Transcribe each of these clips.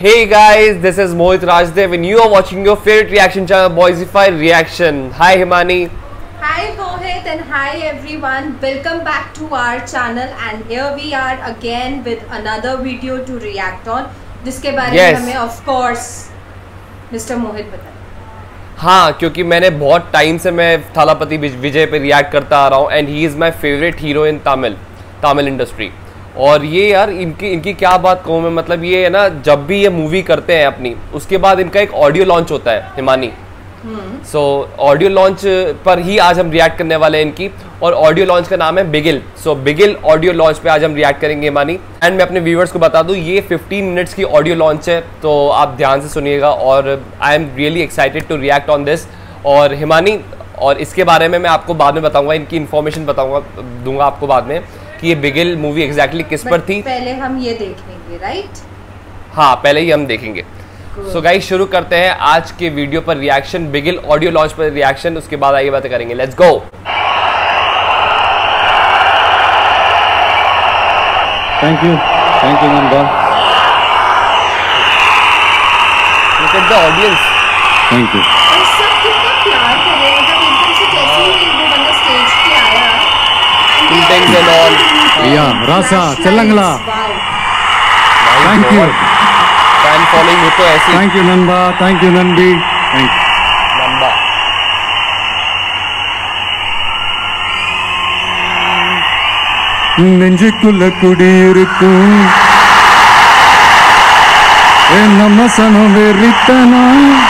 Hey guys, this is Mohit Rajdev and you are watching your favorite reaction channel Boysify Reaction. Hi Himani. Hi Mohit and hi everyone. Welcome back to our channel and here we are again with another video to react on. जिसके बारे Yes. में हमें of course Mr. मोहित बताए हाँ क्योंकि मैंने बहुत time से मैं थालापति विज- विजय पे रिएक्ट करता आ रहा हूँ and he is my favourite hero in Tamil Tamil industry और ये यार इनकी इनकी क्या बात कहूँ मैं मतलब ये है ना जब भी ये मूवी करते हैं अपनी उसके बाद इनका एक ऑडियो लॉन्च होता है हिमानी सो ऑडियो लॉन्च पर ही आज हम रिएक्ट करने वाले हैं इनकी और ऑडियो लॉन्च का नाम है Bigil so Bigil audio launch पे आज हम रिएक्ट करेंगे हिमानी एंड मैं अपने व्यूवर्स को बता दूं ये 15 मिनट्स की ऑडियो लॉन्च है तो आप ध्यान से सुनिएगा और I am really excited to react on this और हिमानी और इसके बारे में मैं आपको बाद में बताऊंगा इनकी इन्फॉर्मेशन बताऊंगा दूंगा आपको बाद में कि ये बिगिल मूवी एग्जैक्टली किस पर But थी पहले हम ये देख लेंगे राइट हाँ पहले ही हम देखेंगे सो so गाइस शुरू करते हैं आज के वीडियो पर रिएक्शन बिगिल ऑडियो लॉन्च पर रिएक्शन उसके बाद आगे बातें करेंगे let's go thank you thank you Nanda look at the audience thank you और सब कितना प्यार कर रहे हैं मतलब एकदम से जैसे ही वो बंदा स्टेज पे आया and they Intense and all. Yeah, Rasa, Flashlights, Telangana. wow. Thank you fan following हो तो ऐसी thank you Nanda thank you Nandi thank लंबा நெஞ்சுக்குள்ள குடியிருக்கும் என் நம்ம சனம் வெறித்தனா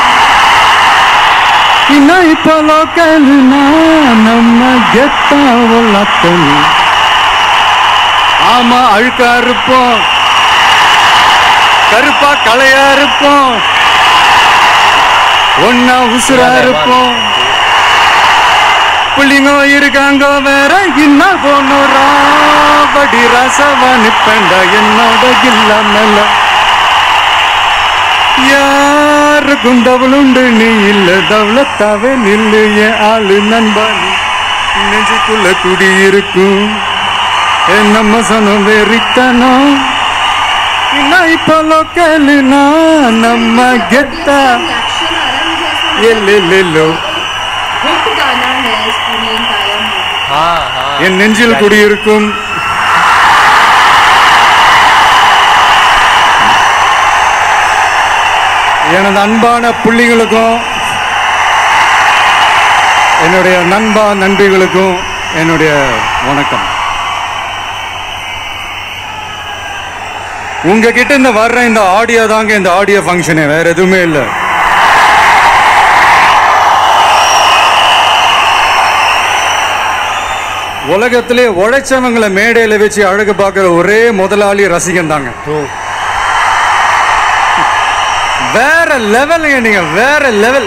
இன்னும் இப்ப லோக்கல்னா நம்ம கெத்தா உள்ளத்தனி ஆமா அழுக்கா இருப்போம் கருப்பா கலையா இருப்போம் ஒன்னா உசுரா இருப்போம் புள்ளிங்க இருக்காங்க வேற என்ன போனுறா படி ரசவா நிப்பேண்டா என்னோட இல்லாமல யாருக்கும் தவளுண்டு நீ இல்ல தவளத்தாவே நில்லு என் ஆளு நண்பா நீ நெஞ்சுக்குள்ள குடியிருக்கும் என் நம்ம சனம் வெறித்தனம் இன்னும் இப்ப லோக்கல்னா நம்ம கெத்தா रिएक्शन आ रहा है मुझे ऐसा लग रहा है எல்லெல்லோ हिट गाना है इस पूरी एंटायर मूवी हाँ हाँ என் நெஞ்சில் குடியிருக்கும் எனது அன்பான புள்ளிகளுக்கும் என்னுடைய நண்பா நண்பிகளுக்கும் என்னுடைய வணக்கம் உங்ககிட்ட இந்த வர்ற இந்த ஆடியோ தாங்க இந்த ஆடியோ ஃபங்க்ஷனே வேற எதுவுமே இல்லை உலகத்திலே உழைச்சவங்களை மேடையில வச்சு அழகு பார்க்கிற ஒரே முதலாளி ரசிகன் தாங்க True. வேற லெவலுங்க நீங்க வேற லெவல்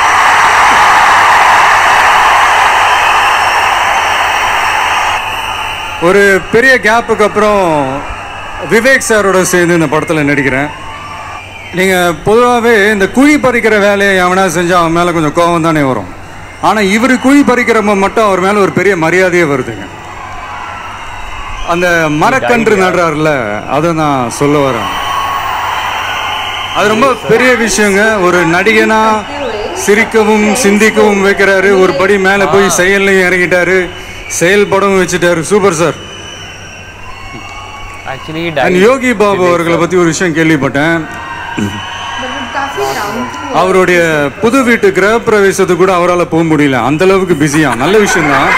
ஒரு பெரிய கேப்புக்கு அப்புறம் விவேக் சாரோட சேர்ந்து இந்த படத்தில் நடிக்கிறேன் நீங்கள் பொதுவாகவே இந்த குழி பறிக்கிற வேலையை எவனா செஞ்சால் அவன் மேலே கொஞ்சம் கோபம் தானே வரும் ஆனால் இவர் குழி பறிக்கிறப்ப மட்டும் அவர் மேலே ஒரு பெரிய மரியாதையே வருதுங்க அந்த மரக்கன்று நடுறாருல அதை நான் சொல்ல வரேன் அது ரொம்ப பெரிய விஷயங்க ஒரு நடிகனா சிரிக்கவும் சிந்திக்கவும் வைக்கிறாரு ஒரு படி மேலே போய் செயல்லையும் இறங்கிட்டாரு செயல்படவும் வச்சுட்டாரு super sir Actually, he and died. Yogi Babu அவர்களை பற்றி ஒரு விஷயம் கேள்விப்பட்டேன் मतलब काफी डाउन टू அவருடைய புது வீட்டு கிரக பிரவேசத்துக்கு கூட அவரால் போக முடியல அந்த அளவுக்கு பிஸியா நல்ல விஷயம் தான்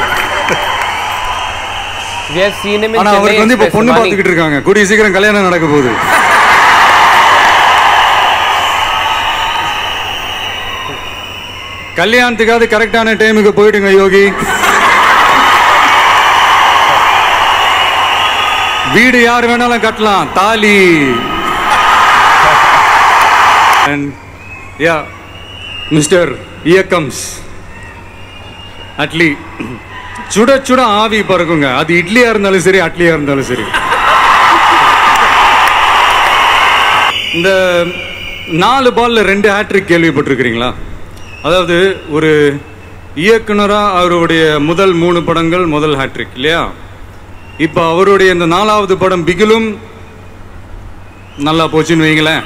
We have seen him in ஆனா Chennai அவருக்கு வந்து இப்ப Express, பொண்ணு Himani. பார்த்துக்கிட்டு இருக்காங்க கூடிய சீக்கிரம் கல்யாணம் நடக்க போகுது கல்யாணத்துக்காவது கரெக்டான டைமுக்கு போயிடுங்க யோகி வீடு யார் வேணாலும் கட்டலாம் தாலி யா மிஸ்டர் இயக்கம்ஸ் அட்லி சுட சுட ஆவி பறக்குங்க அது இட்லியா இருந்தாலும் சரி அட்லியா இருந்தாலும் சரி இந்த நாலு பால்ல ரெண்டு ஹேட்ரிக் கேள்விப்பட்டிருக்கிறீங்களா அதாவது ஒரு இயக்குனராக அவருடைய முதல் மூணு படங்கள் முதல் ஹேட்ரிக் இல்லையா இப்போ அவருடைய இந்த நாலாவது படம் பிகிலும் நல்லா போச்சுன்னு வைங்களேன்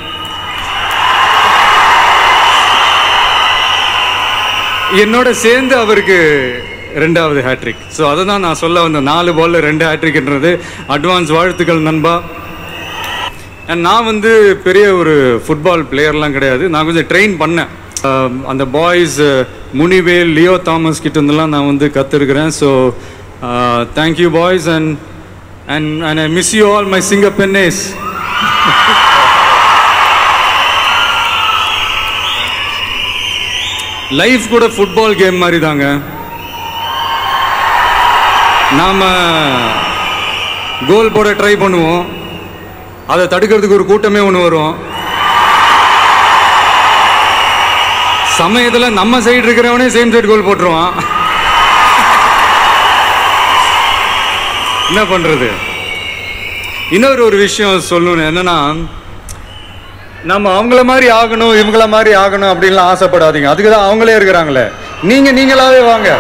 என்னோட சேர்ந்து அவருக்கு ரெண்டாவது ஹேட்ரிக் ஸோ அதை தான் நான் சொல்ல வந்த நாலு பால்ல ரெண்டு ஹேட்ரிக்ன்றது அட்வான்ஸ் வாழ்த்துக்கள் நண்பா And நான் வந்து பெரிய ஒரு ஃபுட்பால் பிளேயர்லாம் கிடையாது நான் கொஞ்சம் ட்ரெயின் பண்ணேன் அஹ் அந்த பாய்ஸ் முனிவேல் லியோ தாமஸ் கிட்ட இருந்தெல்லாம் நான் வந்து கற்றுருக்கிறேன் so thank you boys and and and I miss you all my சிங்க பென்னேஸ் லைஃப் கூட ஃபுட்பால் கேம் மாதிரி தாங்க நாம கோல் போட ட்ரை பண்ணுவோம் அதை தடுக்கிறதுக்கு ஒரு கூட்டமே ஒன்று வரும் சமயத்தில் நம்ம சைடு இருக்கிறவனே சேம் சைடு கோல் போட்டுருவான் என்ன பண்றது இன்னொரு ஒரு விஷயம் சொல்லணும் என்னன்னா நம்ம அவங்கள மாதிரி ஆகணும் இவங்கள மாதிரி ஆகணும் அப்படின்லாம் ஆசைப்படாதீங்க அதுக்கு தான் அவங்களே இருக்கிறாங்களே நீங்க நீங்களாவே வாங்க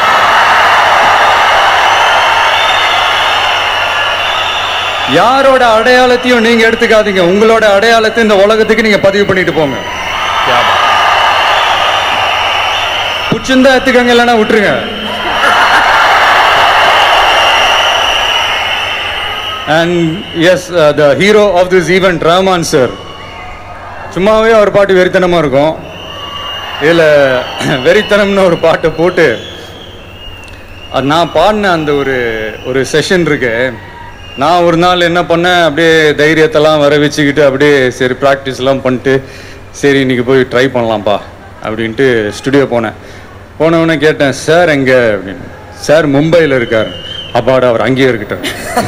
யாரோட அடையாளத்தையும் நீங்க எடுத்துக்காதீங்க உங்களோட அடையாளத்தை இந்த உலகத்துக்கு நீங்க பதிவு பண்ணிட்டு போங்க क्या बात பிடிச்சிருந்தா எடுத்துக்கங்க இல்லைன்னா விட்டுருங்க and as the hero of this event Rahman sir சும்மாவே அவர் பாட்டு வெறித்தனமாக இருக்கும் இதில் வெறித்தனம்னு ஒரு பாட்டை போட்டு அது நான் பாடின அந்த ஒரு ஒரு செஷன் இருக்கு நான் ஒரு நாள் என்ன பண்ணேன் அப்படியே தைரியத்தெல்லாம் வர வச்சுக்கிட்டு அப்படியே சரி ப்ராக்டிஸ்லாம் பண்ணிட்டு சரி இன்னைக்கு போய் ட்ரை பண்ணலாம்ப்பா அப்படின்ட்டு ஸ்டுடியோ போனேன் போனவொடனே கேட்டேன் சார் எங்கே அப்படின்னு சார் மும்பையில் இருக்கார் அப்பாடா அவர் அங்கேயே இருக்கட்டும்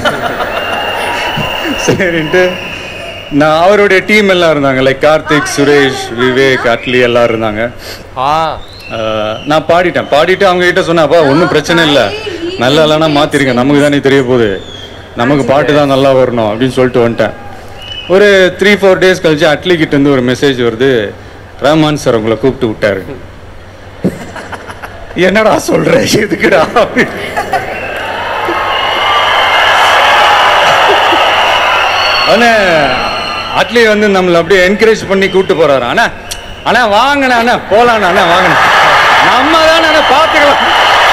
சரின்ட்டு நான் அவருடைய டீம் எல்லாம் இருந்தாங்க லைக் கார்த்திக் சுரேஷ் விவேக் அட்லி எல்லாம் இருந்தாங்க हाँ ஆஹ் நான் பாடிட்டேன் பாடிட்டு அவங்க கிட்ட சொன்னப்பா ஒன்றும் பிரச்சனை இல்லை நல்லா இல்லைன்னா மாத்திருங்க நமக்கு தானே தெரிய போகுது நமக்கு பாட்டு தான் நல்லா வரணும் அப்படின்னு சொல்லிட்டு வந்துட்டேன் ஒரு த்ரீ ஃபோர் டேஸ் கழிச்சு அட்லி கிட்ட இருந்து ஒரு மெசேஜ் வருது ரஹ்மான் சார் உங்களை கூப்பிட்டு விட்டாரு என்னடா சொல்ற எதுக்குடா ஆனா அட்லி வந்து நம்மளை அப்படியே என்கரேஜ் பண்ணி கூப்பிட்டு போறாரு அண்ணா அண்ணா வாங்கண்ணா அண்ணா போலாண்ணா அண்ணா வாங்கண்ணா நம்ம தானே அண்ணா பார்த்துக்கலாம்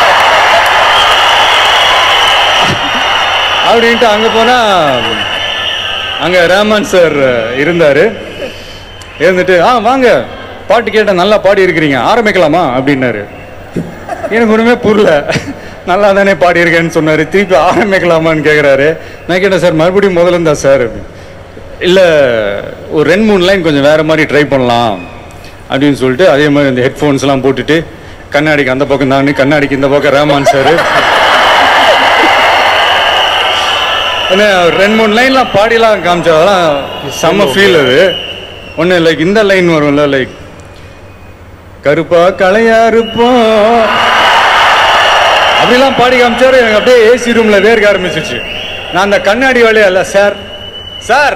அப்படின்ட்டு அங்க போனா அங்க ரஹ்மான் சார் இருந்தாரு இருந்துட்டு ஆ வாங்க பாட்டு கேட்ட நல்லா பாடி இருக்கிறீங்க ஆரம்பிக்கலாமா அப்படின்னாரு எனக்கு ஒண்ணுமே புரியல நல்லா தானே பாடியிருக்கேன்னு சொன்னாரு திருப்பி ஆரம்பிக்கலாமான்னு கேட்குறாரு நான் கேட்டேன் சார் மறுபடியும் முதல்ல இருந்தா சார் இல்லை ஒரு ரெண்டு மூணு லைன் கொஞ்சம் வேற மாதிரி ட்ரை பண்ணலாம் அப்படின்னு சொல்லிட்டு அதே மாதிரி இந்த ஹெட்ஃபோன்ஸ்லாம் போட்டுட்டு கண்ணாடிக்கு அந்த பக்கம் தான் கண்ணாடிக்கு இந்த பக்கம் ரஹ்மான் சார் என்ன ரெண்டு மூணு லைன்லாம் பாடிலாம் காமிச்சா அதெல்லாம் செம்ம ஃபீல் அது ஒன்று லைக் இந்த லைன் வரும்ல லைக் கருப்பா கலையா இருப்போம் அப்படிலாம் பாடி காமிச்சாரு எனக்கு அப்படியே ஏசி ரூம்ல வேர்க்க ஆரம்பிச்சிச்சு நான் அந்த கண்ணாடி வழியா இல்ல சார் சார்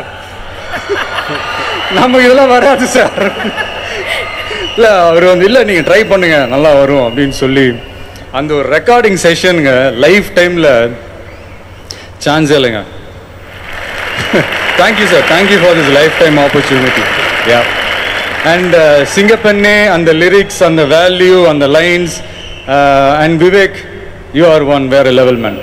நமக்கு இதெல்லாம் வராது சார் இல்ல அவர் வந்து இல்ல நீங்க ட்ரை பண்ணுங்க நல்லா வரும் அப்படின்னு சொல்லி அந்த ஒரு ரெக்கார்டிங் செஷனுங்க லைஃப் டைம்ல சான்ஸே இல்லைங்க thank you sir thank you for this life time opportunity yeah and Singappenne அந்த லிரிக்ஸ் அந்த வேல்யூ அந்த lines and Vivek you are one வேற லெவல் மேன்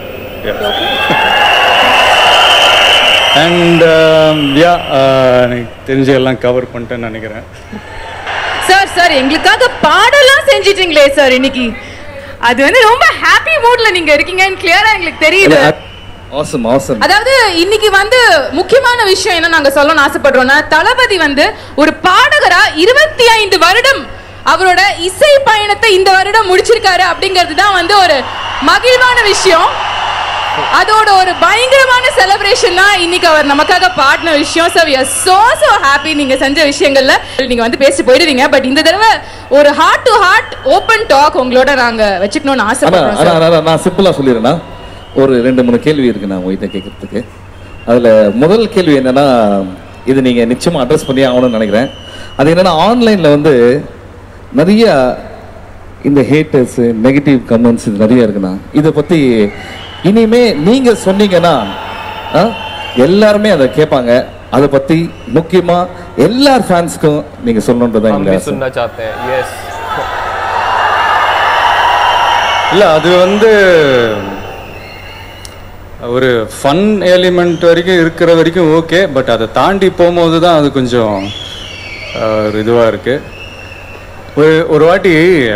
அண்ட் யா எனக்கு தெரிஞ்ச எல்லாம் கவர் பண்ணிட்டேன்னு நினைக்கிறேன் சார் சார் எங்களுக்காக பாடலாம் செஞ்சிட்டீங்களே சார் இன்னைக்கு அது வந்து ரொம்ப ஹாப்பி மூட்ல நீங்க இருக்கீங்கன்னு கிளியரா எங்களுக்கு தெரியுது ஆசம் ஆசம் அதாவது இன்னைக்கு வந்து முக்கியமான விஷயம் என்ன நாங்க சொல்லணும்னு ஆசைப்படுறோம்னா தளபதி வந்து ஒரு பாடகரா இருபத்தி ஐந்து வருடம் அவரோட இசை பயணத்தை இந்த வருடம் முடிச்சிருக்காரு அப்படிங்கிறது தான் வந்து ஒரு மகிழ்வான விஷயம் அதோட ஒரு பயங்கரமான செலிப்ரேஷன் தான் இன்னைக்கு அவர் நமக்காக பாடின விஷயம் so we are so so happy நீங்க செஞ்ச விஷயங்கள்ல நீங்க வந்து பேசி போயிடுவீங்க பட் இந்த தடவை ஒரு heart to heart open talk உங்களோட நாங்க வச்சுக்கணும்னு ஆனா ஆசைப்படுறோம் ஆனா sir. ஆனா, நான் சிம்பிளா சொல்லிடுறேன்னா ஒரு ரெண்டு மூணு கேள்வி இருக்கு நான் உங்ககிட்ட கேட்கறதுக்கு அதுல முதல் கேள்வி என்னன்னா இது நீங்க நிச்சயமா அட்ரஸ் பண்ணி ஆகணும்னு நினைக்கிறேன் அது என்னன்னா ஆன்லைன்ல வந்து நிறைய இந்த ஹேட்டர்ஸ் நெகட்டிவ் கமெண்ட்ஸ் இது நிறைய இருக்குண்ணா இதை பத்தி இனிமே நீங்க சொன்னீங்கன்னா ஆ, எல்லாருமே அதை கேட்பாங்க அதை பத்தி முக்கியமா எல்லா ஃபேன்ஸ்க்கும் நீங்க சொல்லணுன்றதான் हम எங்க भी ஆசை सुनना चाहते हैं यस இல்லை அது வந்து ஒரு ஃபன் எலிமெண்ட் வரைக்கும் இருக்கிற வரைக்கும் ஓகே பட் அதை தாண்டி போகும்போது தான் அது கொஞ்சம் அஹ், ஒரு இதுவாக இருக்கு ஒரு ஒரு வாட்டி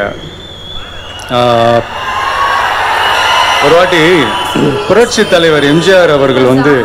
அஹ், ஒரு வாட்டி புரட்சி தலைவர் எம்ஜிஆர் அவர்கள் வந்து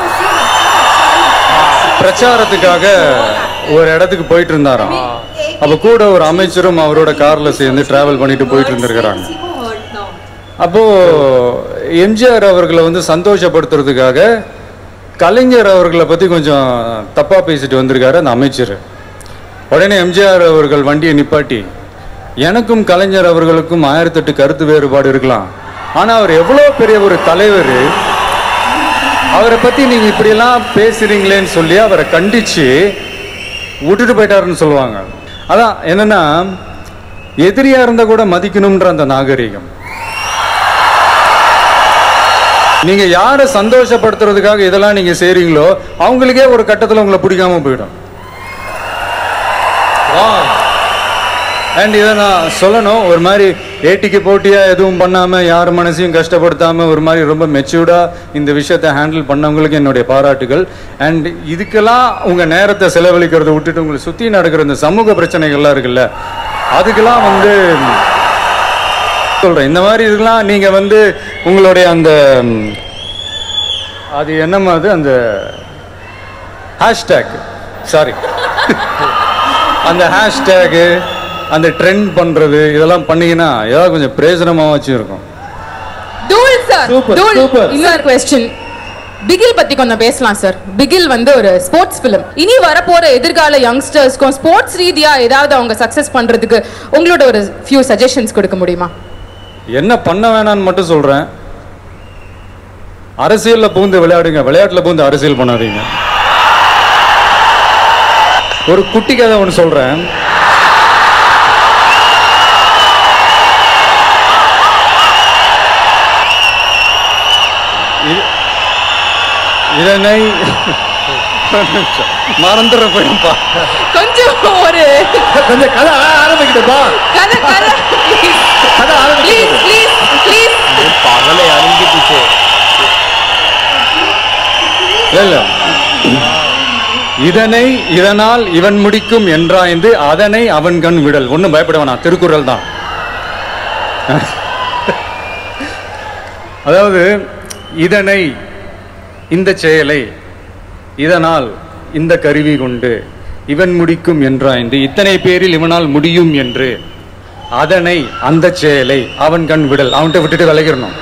பிரச்சாரத்துக்காக ஒரு இடத்துக்கு போயிட்டு இருந்தாராம் அப்போ கூட ஒரு அமைச்சரும் அவரோட கார்ல சேர்ந்து டிராவல் பண்ணிட்டு போயிட்டு இருந்திருக்கிறாங்க அப்போ எம்ஜிஆர் அவர்களை வந்து சந்தோஷப்படுத்துறதுக்காக கலைஞர் அவர்களை பத்தி கொஞ்சம் தப்பா பேசிட்டு வந்திருக்காரு அந்த அமைச்சர் உடனே எம்ஜிஆர் அவர்கள் வண்டியை நிப்பாட்டி எனக்கும் கலைஞர் அவர்களுக்கும் ஆயிரத்தெட்டு கருத்து வேறுபாடு இருக்கலாம் ஆனா அவர் எவ்வளவு பெரிய ஒரு தலைவர் அவரை பத்தி நீங்க இப்படியெல்லாம் பேசுறீங்களேன்னு சொல்லி அவரை கண்டிச்சு விட்டுட்டு போயிட்டாருன்னு சொல்லுவாங்க அதான் என்னன்னா எதிரியா இருந்தா கூட மதிக்கணும்ன்ற அந்த நாகரிகம் நீங்க யாரை சந்தோஷப்படுத்துறதுக்காக இதெல்லாம் நீங்க செய்றீங்களோ அவங்களுக்கே ஒரு கட்டத்துல உங்களை பிடிக்காம போயிடும் அண்ட் இதை நான் சொல்லணும் ஒரு மாதிரி ஏட்டிக்கு போட்டியா எதுவும் பண்ணாம யார் மனசையும் கஷ்டப்படுத்தாம ஒரு மாதிரி ரொம்ப மெச்சூர்டா இந்த விஷயத்தை ஹேண்டில் பண்ணவங்களுக்கு என்னுடைய பாராட்டுகள் அண்ட் இதுக்கெல்லாம் உங்க நேரத்தை செலவழிக்கிறத விட்டுட்டு உங்களை சுத்தி நடக்கிற இந்த சமூக பிரச்சனைகள்லாம் இருக்குல்ல அதுக்கெல்லாம் வந்து சொல்றேன் இந்த மாதிரி இதெல்லாம் நீங்க வந்து உங்களுடைய அந்த ம், அது என்னம்மா அது அந்த ஹேஷ்டேக் சாரி அந்த ஹேஷ்டேகு அந்த ட்ரெண்ட் பண்றது இதெல்லாம் பண்ணீங்கன்னா ஏதாவது கொஞ்சம் பிரயோஜனமாவாச்சும் இருக்கும் தூள் சார் Super, தூள் super. இன்னொரு கொஸ்டின் பிகில் பத்தி கொஞ்சம் பேசலாம் சார் பிகில் வந்து ஒரு ஸ்போர்ட்ஸ் ஃபிலிம் இனி வரப்போற எதிர்கால யங்ஸ்டர்ஸ்க்கும் ஸ்போர்ட்ஸ் ரீதியா ஏதாவது அவங்க சக்சஸ் பண்றதுக்கு உங்களோட ஒரு ஃபியூ சஜஷன்ஸ் கொடுக்க முடியுமா என்ன பண்ண வேணாம்னு மட்டும் சொல்றேன் அரசியல்ல பூந்து விளையாடுங்க விளையாட்டுல பூந்து அரசியல் பண்ணாதீங்க ஒரு குட்டி கதை ஒன்று சொல்றேன் இது- இதனை மறந்துட போயிருப்பா கொஞ்சம் ஒரு கொஞ்சம் கதை ஆரம்பிக்கிட்டப்பா கதை கதை கதை ப்ளீஸ் ஆரம்பிக்கிட்டு ப்ளீஸ் ப்ளீஸ் ये पागल है यार इनके पीछे இல்ல இல்ல இதனை இதனால் இவன் முடிக்கும் என்றாய்ந்து அதனை அவன் கண் விடல் ஒன்றும் பயப்பட வேணாம் திருக்குறள் தான் அதாவது இதனை இந்த செயலை இதனால் இந்த கருவி கொண்டு இவன் முடிக்கும் என்றாய்ந்து இத்தனை பேரில் இவனால் முடியும் என்று அதனை அந்த செயலை அவன் கண் விடல் அவன்கிட்ட விட்டுட்டு விளைகிறணும்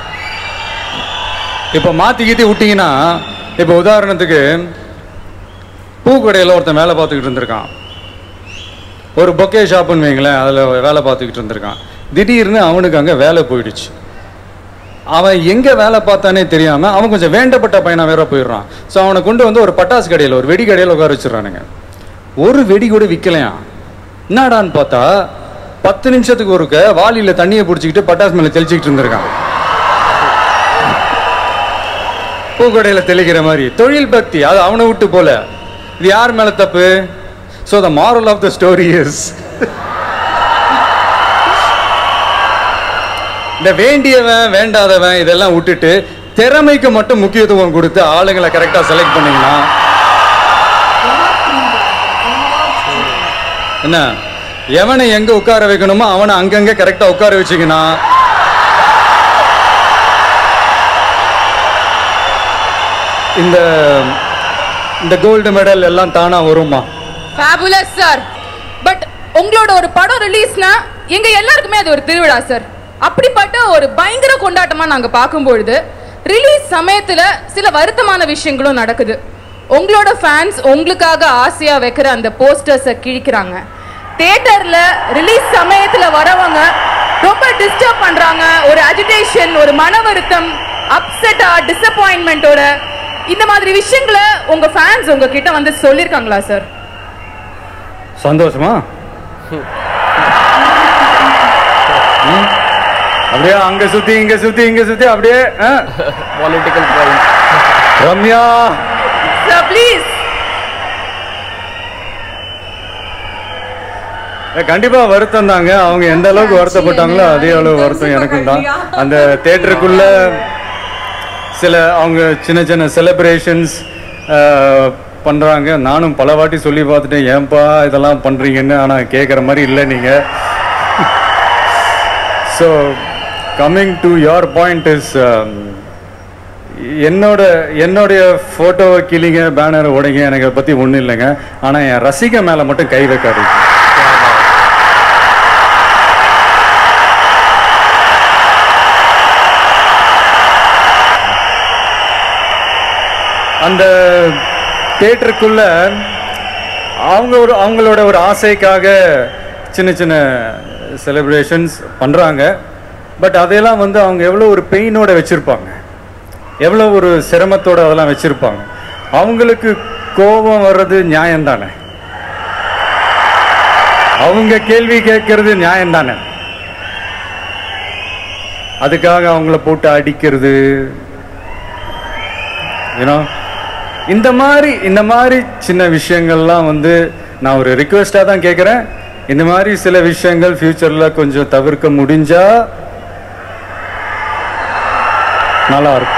இப்போ மாற்றி கீத்தி விட்டீங்கன்னா இப்போ உதாரணத்துக்கு பூக்கடையில் ஒருத்தன் வேலை பார்த்துக்கிட்டு இருந்திருக்கான் ஒரு பொக்கே ஷாப்புன்னு வைங்களேன் அதில் வேலை பார்த்துக்கிட்டு இருந்திருக்கான் திடீர்னு அவனுக்கு அங்கே வேலை போயிடுச்சு அவன் எங்கே வேலை பார்த்தானே தெரியாமல் அவன் கொஞ்சம் வேண்டப்பட்ட பையனா வேற போயிடுறான் ஸோ அவனை கொண்டு வந்து ஒரு பட்டாசு கடையில் ஒரு வெடி கடையில் உட்கார வச்சிடறானுங்க ஒரு வெடி கூட விற்கலையாம் என்னடான்னு பார்த்தா பத்து நிமிஷத்துக்கு ஒருக்க வாளியில் தண்ணியை பிடிச்சிக்கிட்டு பட்டாசு மேலே தெளிச்சிக்கிட்டு இருந்திருக்கான் பூக்கடையில தெளிக்கிற மாதிரி தொழில் பக்தி அது அவனை விட்டு போல இது யார் மேல தப்பு so the moral of the story is இந்த வேண்டியவன் வேண்டாதவன் இதெல்லாம் விட்டுட்டு திறமைக்கு மட்டும் முக்கியத்துவம் கொடுத்து ஆளுங்களை கரெக்டா செலக்ட் பண்ணீங்கன்னா என்ன எவனை எங்க உட்கார வைக்கணுமோ அவனை அங்கங்க கரெக்டா உட்கார வச்சுக்கினா இந்த இந்த கோல்டு மெடல் எல்லாம் தானா வருமா ஃபேபுலஸ் சார் பட் உங்களோட ஒரு படம் ரிலீஸ்னா எங்க எல்லாருக்குமே அது ஒரு திருவிழா சார் அப்படிப்பட்ட ஒரு பயங்கர கொண்டாட்டமா நாங்க பார்க்கும்பொழுது ரிலீஸ் சமயத்துல சில வருத்தமான விஷயங்களும் நடக்குது உங்களோட ஃபேன்ஸ் உங்களுக்காக ஆசையா வைக்கிற அந்த போஸ்டர்ஸை கிழிக்கிறாங்க தியேட்டர்ல ரிலீஸ் சமயத்துல வரவங்க ரொம்ப டிஸ்டர்ப் பண்றாங்க ஒரு அஜிடேஷன் ஒரு மன வருத்தம் அப்செட்டா டிசப்பாயின்மெண்ட்டோட இந்த மாதிரி விஷயங்களை உங்க ஃபேன்ஸ் உங்ககிட்ட வந்து சொல்லிருக்காங்களா சார் சந்தோஷமா ம்? அப்படியே அங்க சுத்தி இங்க சுத்தி இங்க சுத்தி அப்படியே ஆ? Political point Ramya sir please கண்டிப்பா வருத்தம் தாங்க அவங்க எந்த அளவுக்கு வருத்தப்பட்டாங்களோ அதே அளவு வருத்தம் எனக்கும் தான் அந்த தேட்டருக்குள்ள சில அவங்க சின்ன சின்ன செலிப்ரேஷன்ஸ் பண்றாங்க நானும் பல வாட்டி சொல்லி பார்த்துட்டேன் ஏன்பா இதெல்லாம் பண்றீங்கன்னு ஆனா கேட்குற மாதிரி இல்லை நீங்க so coming to your point is என்னோட என்னுடைய ஃபோட்டோவை கிளிங்க பேனரை உடைங்க எனக்கு அதை பற்றி ஒன்றும் இல்லைங்க ஆனால் என் ரசிக மேலே மட்டும் கை வைக்காதீங்க அந்த தேட்டருக்குள்ள அவங்க ஒரு அவங்களோட ஒரு ஆசைக்காக சின்ன சின்ன செலிப்ரேஷன்ஸ் பண்ணுறாங்க பட் அதையெல்லாம் வந்து அவங்க எவ்வளோ ஒரு பெயினோட வச்சுருப்பாங்க எவ்வளோ ஒரு சிரமத்தோட அதெல்லாம் வச்சுருப்பாங்க அவங்களுக்கு கோபம் வர்றது நியாயம் தானே அவங்க கேள்வி கேட்கறது நியாயம் தானே அதுக்காக அவங்கள போட்டு அடிக்கிறது யூனோ இந்த மாதிரி இந்த மாதிரி சின்ன விஷயங்கள்லாம் வந்து நான் ஒரு ரிக்வெஸ்டாக தான் கேட்குறேன் இந்த மாதிரி சில விஷயங்கள் ஃப்யூச்சரில் கொஞ்சம் தவிர்க்க முடிஞ்சா நல்லா இருக்கும்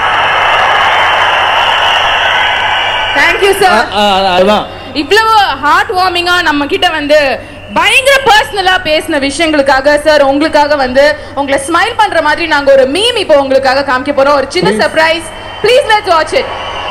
தேங்க்யூ சார் ஆ, அதுதான் இவ்வளவு ஹார்ட் வார்மிங்கா நம்ம கிட்ட வந்து பயங்கர பர்சனலா பேசின விஷயங்களுக்காக சார் உங்களுக்காக வந்து உங்களை ஸ்மைல் பண்ற மாதிரி நாங்க ஒரு மீம் இப்போ உங்களுக்காக காமிக்க போறோம் ஒரு சின்ன surprise please let's watch it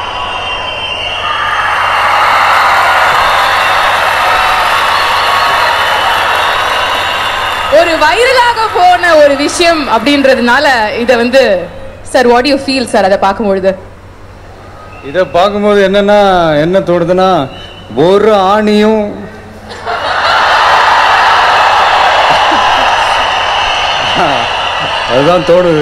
ஒரு வைரலாக போன ஒரு விஷயம் அப்படின்றதுனால இதை வந்து sir what you feel sir அதை பார்க்கும்பொழுது இதை பார்க்கும்போது என்னன்னா என்ன தோணுதுன்னா ஒரு ஆணியும் அதுதான் தோணுது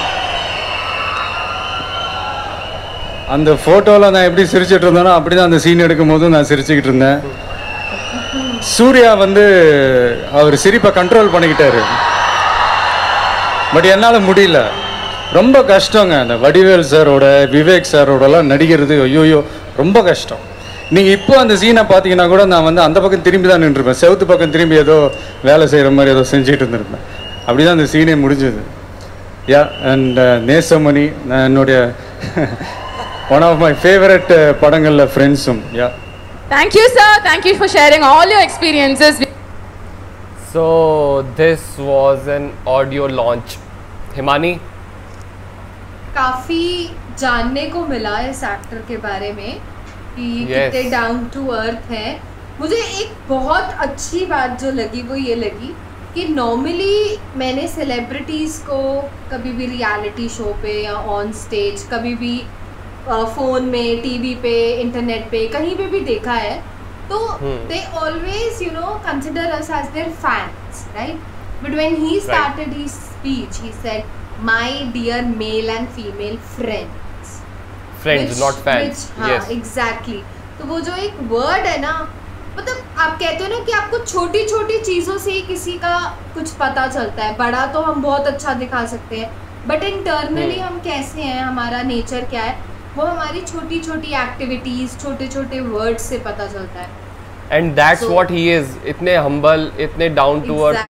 அந்த ஃபோட்டோவில் நான் எப்படி சிரிச்சிட்டு இருந்தேனோ அப்படி தான் அந்த சீன் எடுக்கும் போதும் நான் சிரிச்சுக்கிட்டு இருந்தேன் சூர்யா வந்து அவர் சிரிப்பை கண்ட்ரோல் பண்ணிக்கிட்டாரு பட் என்னால் முடியல ரொம்ப கஷ்டங்க அந்த வடிவேல் சாரோட விவேக் சாரோடலாம் நடிக்கிறது ஐயோயோ ரொம்ப கஷ்டம் நீங்கள் இப்போ அந்த சீனை பார்த்தீங்கன்னா கூட நான் வந்து அந்த பக்கம் திரும்பி தான் நின்றுருப்பேன் செவுத்து பக்கம் திரும்பி ஏதோ வேலை செய்கிற மாதிரி ஏதோ செஞ்சுட்டு இருந்திருப்பேன் அப்படி தான் அந்த சீனே முடிஞ்சது யா அண்ட் நேசமணி நான் என்னுடைய ஒன் ஆஃப் மை ஃபேவரட் படங்களில் ஃப்ரெண்ட்ஸும் yeah thank you sir thank you for sharing all your experiences So this was an audio launch. Himani, काफी जानने को मिला इस एक्टर के बारे में कि Yes. कितने डाउन टू अर्थ हैं मुझे एक बहुत अच्छी बात जो लगी वो ये लगी कि नॉर्मली मैंने सेलिब्रिटीज़ को कभी भी रियलिटी शो पे या ऑन स्टेज कभी भी फ़ोन में टीवी पे इंटरनेट पे कहीं पे भी देखा है तो they always you know consider us as their fans right but when he started his speech he said my dear male and female friends friends, Which- not fans. which- हाँ yes. Exactly तो वो जो एक word है ना मतलब आप कहते हो ना कि आपको छोटी छोटी चीज़ों से ही किसी का कुछ पता चलता है बड़ा तो हम बहुत अच्छा दिखा सकते हैं बट इंटरनली हम कैसे हैं हमारा नेचर क्या है वो हमारी छोटी छोटी एक्टिविटीज़ छोटे छोटे वर्ड्स से पता चलता है And that's So- what he is. इतने humble, इतने down to earth.